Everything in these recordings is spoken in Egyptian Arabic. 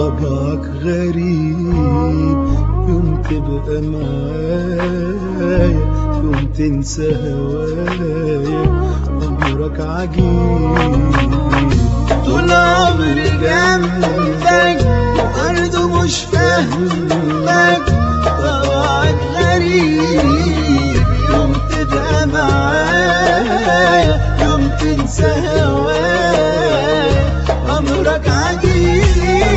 طبعك غريب يوم تبقى معايا يوم تنسى هوايا أمرك عجيب طول عمري جنبك برضه مش فاهمك طبعك غريب يوم تبقى معايا يوم تنسى هوايا أمرك عجيب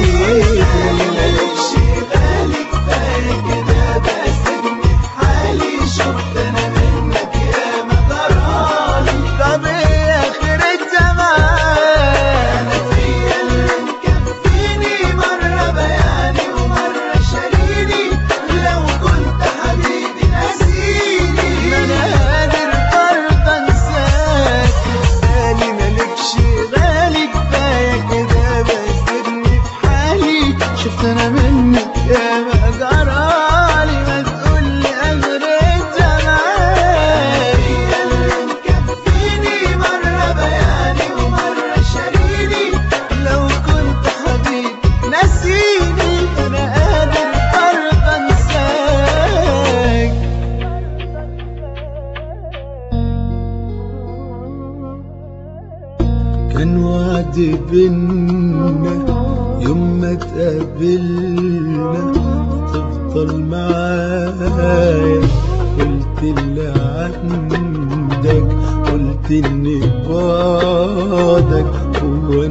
مالكش بالي كفاية كده بسيبني في حالي شفت أنا منك يا ما جرالي طب ايه آخرة زمان أنا فيا اللي مكفيني مرة بياني ومرة شاريني لو كنت حبيبي ناسيني ما انا قادر برضه انساك بالي مالكش غالي كفايه كده بسيبني في حالي شفت انا منك يا ما جرالي ما تقولي اخرة زمان فيا اللي مكفيني مرة بياني ومرة شاريني لو كنت حبيب نسيني انا قادر برضه انساك كان وعد بينا يوم ما تقابلنا تفضل معايا قلت اللي عندك قلت ان بعدك هو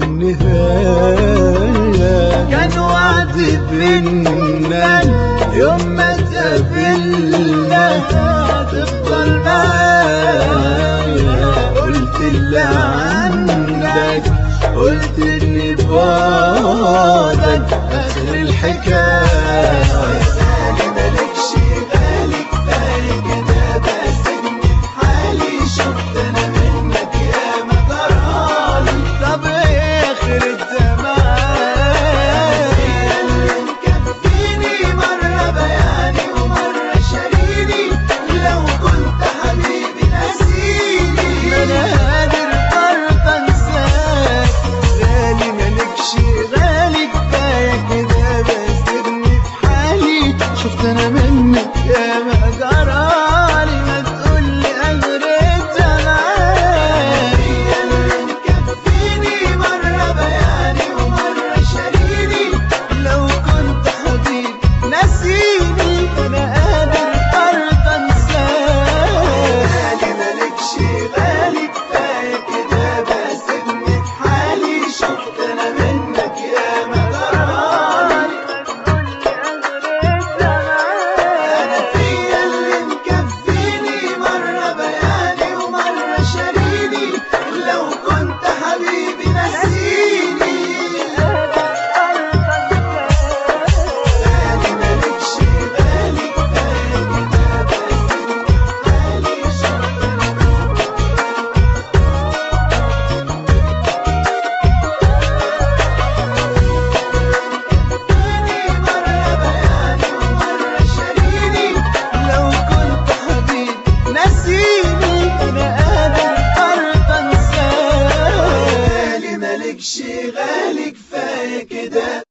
النهاية كان وعد بينا يوم ما تقابلنا تفضل معايا قلت اللي عندك قلت اني بعدك اخر الحكايه بالي مالكش بالي كفاية كده بسيبني في حالي شفت أنا منك يا ما جرالي طب ايه اخر الزمان اللي مكفيني مرة بياني ومرة شاريني لو كنت حبيبي ناسيني ما انا قادر برضه انساك غالي مالكش غالي كفايه كده بسيبني في حالي شفت انا منك يا ما جرالي ما تقولي اخر الزمان اللي مكفيني مرة بياني ومرة شاريني لو كنت حبيب نسيني انا قادر برضه انساك بالي مالكش بالي كفاية كده بسيبني في حالي شفت أنا منك يا ما جرالي أنا فيا اللي مكفيني مرة بياني ومرة شاريني لو كنت حبيبي ناسيني بالي مالكش بالي كفاية كده بسيبني في حالي شفت أنا مرة بياني ومرة شاريني لو كنت حبيب نسيني انا قادر برضه انساك بالي مالكش غالي كفاية كده